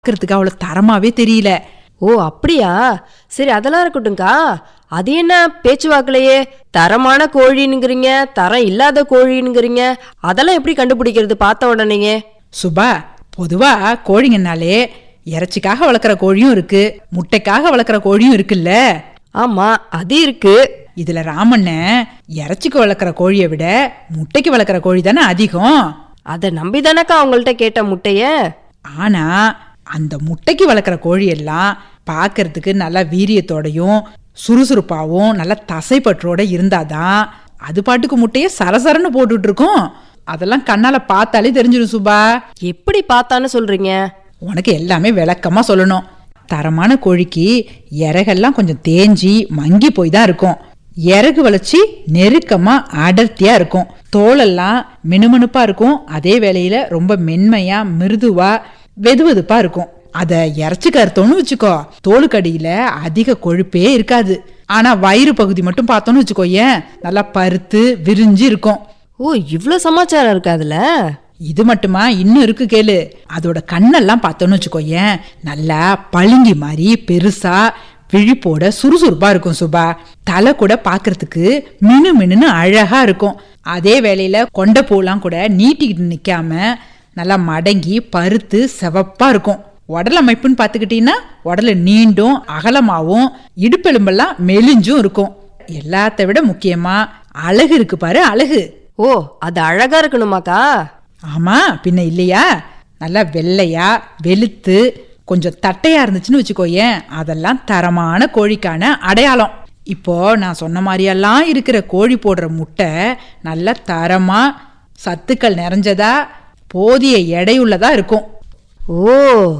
பார்க்கறதுக்கு அவ்வளோ தரமாவே தெரியல ஓ அப்படியா சரி அதெல்லாம் இருக்கட்டும்க்கா அது என்ன பேச்சுவாக்குலையே தரமான கோழின்னுங்கிறீங்க தரம் இல்லாத கோழின்னுங்கிறீங்க அதெல்லாம் எப்படி கண்டுபிடிக்கிறது பார்த்த உடனேங்க சுபா பொதுவா கோழிங்கனாலே இறைச்சிக்காக வளர்க்குற கோழியும் இருக்கு முட்டைக்காக வளர்க்குற கோழியும் இருக்குல்ல ஆமா அது இருக்கு இதுல ராமண்ண இறைச்சிக்கு வளர்க்குற கோழியை விட முட்டைக்கு வளர்க்குற கோழி தானே அதிகம் அதை நம்பி தானக்கா அவங்கள்ட்ட கேட்ட முட்டைய ஆனா அந்த முட்டைக்கு வளர்க்குற கோழி எல்லாம் பார்க்கறதுக்கு நல்லா வீரியத்தோடையும் சுறுசுறுப்பாகவும் நல்ல தசைப்பற்றோட இருந்தாதான் அது பாட்டுக்கு முட்டையை சரசரன்னு போட்டுட்டு இருக்கும் அதெல்லாம் கண்ணால பார்த்தாலே தெரிஞ்சிடும் சுபா எப்படி பார்த்தான்னு சொல்றீங்க உனக்கு எல்லாமே விளக்கமா சொல்லணும் தரமான கோழிக்கு இறகெல்லாம் கொஞ்சம் தேஞ்சி மங்கி போய் தான் இருக்கும் இறகு வளைச்சி நெருக்கமா அடர்த்தியா இருக்கும் தோலெல்லாம் மினுமினுப்பா இருக்கும் அதே வேளையில ரொம்ப மென்மையா மிருதுவா வெதுவெதுப்பா இருக்கும் அதை இறைச்சி கருத்தோன்னு வச்சுக்கோ தோலுக்கடியில அதிக கொழுப்பே இருக்காது ஆனா வயிறு பகுதி மட்டும் பார்த்தோன்னு வச்சுக்கோ ஏன் நல்லா பருத்து விரிஞ்சு இருக்கும் ஓ இவ்ளோ சமாச்சாரம் இருக்கு அதுல இது மட்டுமா இன்னும் இருக்கு கேளு அதோட கண்ணெல்லாம் பார்த்தோன்னு வச்சுக்கோயேன் நல்லா பளிங்கி மாதிரி பெருசா விழிப்போட சுறுசுறுப்பா இருக்கும் சுபா தலை கூட பார்க்கறதுக்கு மினு மினுன்னு அழகா இருக்கும் அதே வேளையில கொண்ட பூலாம் கூட நீட்டிக்கிட்டு நிக்காம நல்லா மடங்கி பருத்து செவப்பா இருக்கும் உடல் அமைப்புன்னு பார்த்துக்கிட்டீங்கன்னா உடல் நீண்டும் அகலமாவும் இடுப்பெலும்பெல்லாம் மெலிஞ்சும் இருக்கும் எல்லாத்த விட முக்கியமா அழகு இருக்கு பாரு அழகு ஓ அது அழகா இருக்கணுமாக்கா ஆமா பின்ன இல்லையா நல்லா வெள்ளையா வெளுத்து கொஞ்சம் தட்டையா இருந்துச்சுன்னு வச்சுக்கோயேன் அதெல்லாம் தரமான கோழிக்கான அடையாளம் இப்போ நான் சொன்ன மாதிரியெல்லாம் இருக்கிற கோழி போடுற முட்டை நல்ல தரமா சத்துக்கள் நிறைஞ்சதா போதிய எடையுள்ளதா இருக்கும் ஓ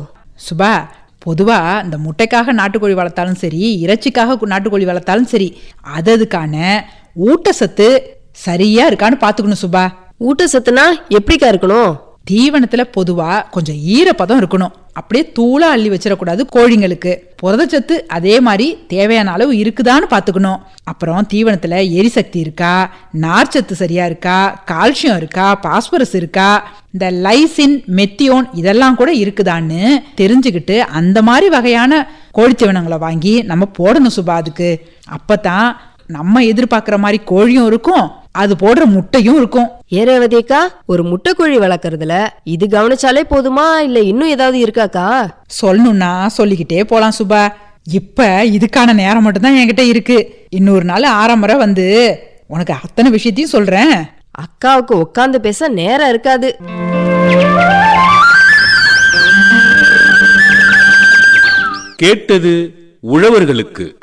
சுபா பொதுவா இந்த முட்டைக்காக நாட்டுக்கோழி வளர்த்தாலும் சரி இறைச்சிக்காக கு- நாட்டுக்கோழி வளர்த்தாலும் சரி அது அதுக்கான ஊட்டச்சத்து சரியா இருக்கான்னு பார்த்துக்கணும் சுபா ஊட்டச்சத்துனா எப்படிக்கா இருக்கணும் தீவனத்துல பொதுவா கொஞ்சம் ஈரப்பதம் இருக்கணும் அப்படியே தூளா அள்ளி வச்சிடக்கூடாது கோழிங்களுக்கு புரதச்சத்து அதே மாதிரி தேவையான அளவு இருக்குதான்னு பார்த்துக்கணும் அப்புறம் தீவனத்துல எரிசக்தி இருக்கா நார்ச்சத்து சரியா இருக்கா கால்சியம் இருக்கா பாஸ்பரஸ் இருக்கா இந்த லைசின் மெத்தியோன் இதெல்லாம் கூட இருக்குதான்னு தெரிஞ்சுக்கிட்டு அந்த மாதிரி வகையான கோழி தீவனங்களை வாங்கி நம்ம போடணும் சுபா அதுக்கு அப்பதான் நம்ம எதிர்பார்க்குற மாதிரி கோழியும் இருக்கும் அது போடுற முட்டையும் இருக்கும் ஏரவதியக்கா ஒரு முட்டைக்கோழி வளர்க்கறதுல இது கவனிச்சாலே போதுமா இல்ல இன்னும் ஏதாவது இருக்காக்கா சொல்லணும்னா சொல்லிக்கிட்டே போலாம் சுபா இப்ப இதுக்கான நேரம் மட்டும்தான் என்கிட்ட இருக்கு இன்னொரு நாள் ஆரம்பரை வந்து உனக்கு அத்தனை விஷயத்தையும் சொல்றேன் அக்காவுக்கு உட்காந்து பேச நேரம் இருக்காது கேட்டது உழவர்களுக்கு